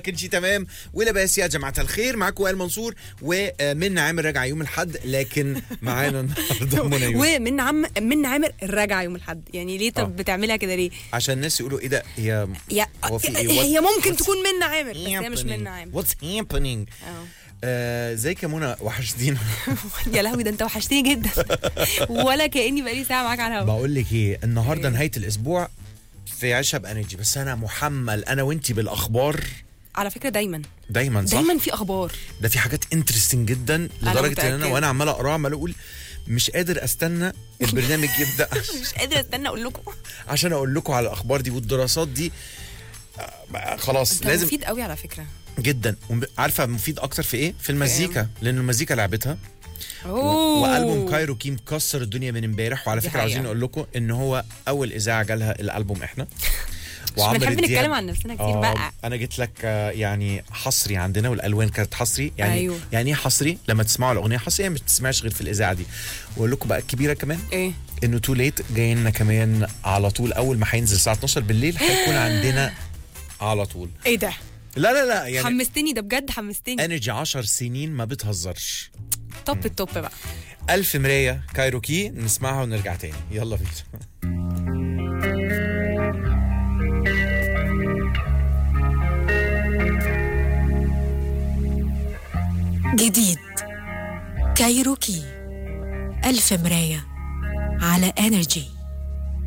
كل شيء تمام ولباس يا جماعه الخير معكم وائل منصور ومن عامر راجع يوم الاحد لكن معانا النهارده منى يوسف. ومن عم من عامر راجع يوم الاحد يعني ليه آه. طب بتعملها كده ليه عشان الناس يقولوا ايه ده هي يا هو في إيه؟ هي What- ممكن what's تكون منا عامر بس هي مش منا عامر واتس happening اه آه، ازيك يا منى وحشتينا يا لهوي ده انت وحشتني جدا ولا كاني بقالي ساعه معاك على الهوا بقول لك ايه النهارده إيه؟ نهايه الاسبوع في عشا بانرجي بس انا محمل انا وانتي بالاخبار على فكره دايما دايما صح دايما في اخبار ده في حاجات انترستنج جدا لدرجه ان انا متأكدة. وانا عمال اقراه عمال اقول مش قادر استنى البرنامج يبدا مش قادره استنى اقول لكم عشان اقول لكم على الاخبار دي والدراسات دي آه، خلاص انت لازم مفيد قوي على فكره جدا وم- عارفه مفيد اكتر في ايه في المزيكا لان المزيكا لعبتها اوه والبوم كايرو كي مكسر الدنيا من امبارح وعلى دي فكره عايزين حقيقة. نقول لكم ان هو اول اذاعه جالها الالبوم احنا مش بنحب نتكلم عن نفسنا كتير آه، بقى انا جيت لك آه، يعني حصري عندنا والالوان كانت حصري يعني أيوه. يعني ايه حصري لما تسمعوا الاغنيه حصري ما بتسمعش غير في الاذاعه دي واقول لكم بقى الكبيره كمان ايه انه تو ليت جاي لنا كمان على طول اول ما هينزل الساعه 12 بالليل هيكون عندنا على طول ايه ده لا لا لا يعني حمستني ده بجد حمستني انرجي 10 سنين ما بتهزرش توب التوب بقى ألف مراية كايروكي نسمعها ونرجع تاني يلا بينا جديد كايروكي ألف مراية على انرجي